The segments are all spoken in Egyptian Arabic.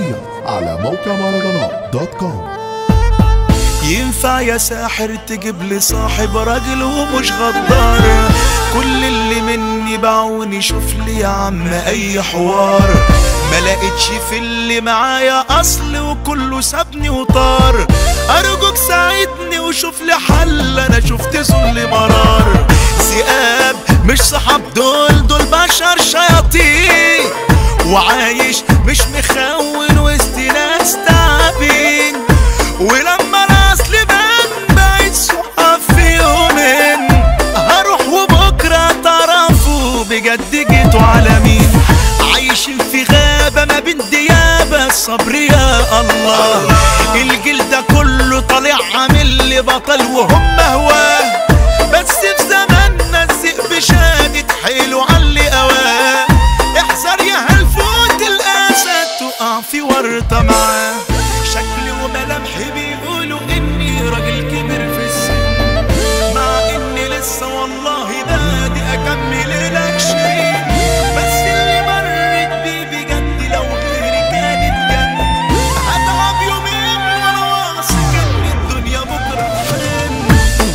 حصريا على موقع مهرجانات دوت كوم ينفع يا ساحر تجيب لي صاحب راجل ومش غدار كل اللي مني باعوني شوف لي يا عم اي حوار ما لقيتش في اللي معايا اصل وكله سابني وطار ارجوك ساعدني وشوف لي حل انا شفت ذل مرار ذئاب مش صحاب دول دول بشر شياطين وعايش مش مخون وسط ناس تعبين ولما الاصل بان بقيت صحاب في يومين هروح وبكره تعرفوا بجد جيتوا على مين عايشين في غابه ما بين ديابه الصبر يا الله الجيل ده كله طالع عامل لي بطل وهم هواه بس في زماننا الذئب شادد حيله علي اواه احذر يا هالفوت الاسد تقع في ورطه معاه شكلي وملامحي بيقولوا اني راجل كبير في السن مع اني لسه والله بادي اكمل الاكشن بس اللي مرت بيه بجد لو غيري كانت جنة هتعب يومين وانا واثق ان الدنيا بكره حلم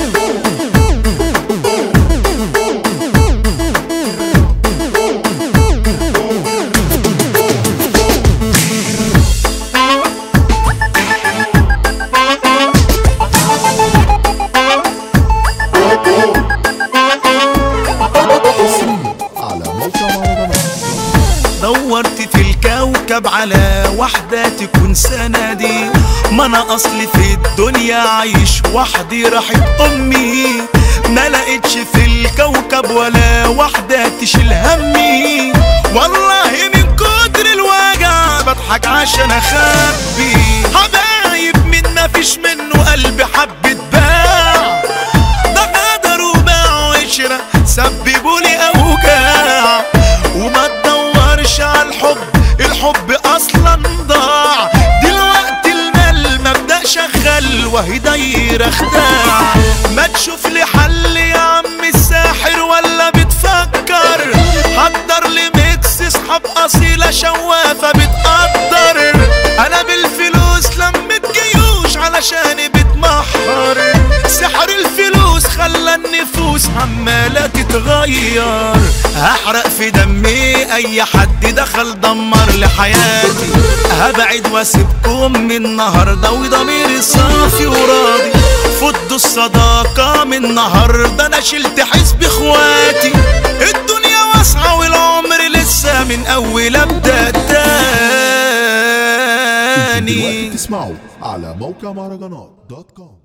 على موقع مهرجانات دورت في الكوكب على واحدة تكون سندي ما انا اصلي في الدنيا عايش وحدي راحت امي ما لقيتش في الكوكب ولا واحدة تشيل همي والله من كتر الوجع بضحك عشان اخبي حبايب من ما فيش منه قلبي حبة باع ده غدر وباع وعشرة سببوا لي اوجاع وما تدورش على الحب الحب اصلا ضاع دلوقتي المال مبدأ شغال وهي دايرة خداع ما تشوف لي حل يا عم الساحر ولا بتفكر حضر لي ميكس اصحاب اصيلة شوافة بتقدر انا بالفلوس لمت جيوش علشان بتمحر سحر الفلوس خلى النفوس عمالة تتغير هحرق في دمي اي حد دخل دمر لحياتي هبعد واسيبكم من النهارده وضميري صافي وراضي فضوا الصداقة من النهارده انا شلت حزب اخواتي الدنيا واسعة والعمر لسه من اول ابدا دلوقتي تاني تسمعوا على موقع مهرجانات دوت كوم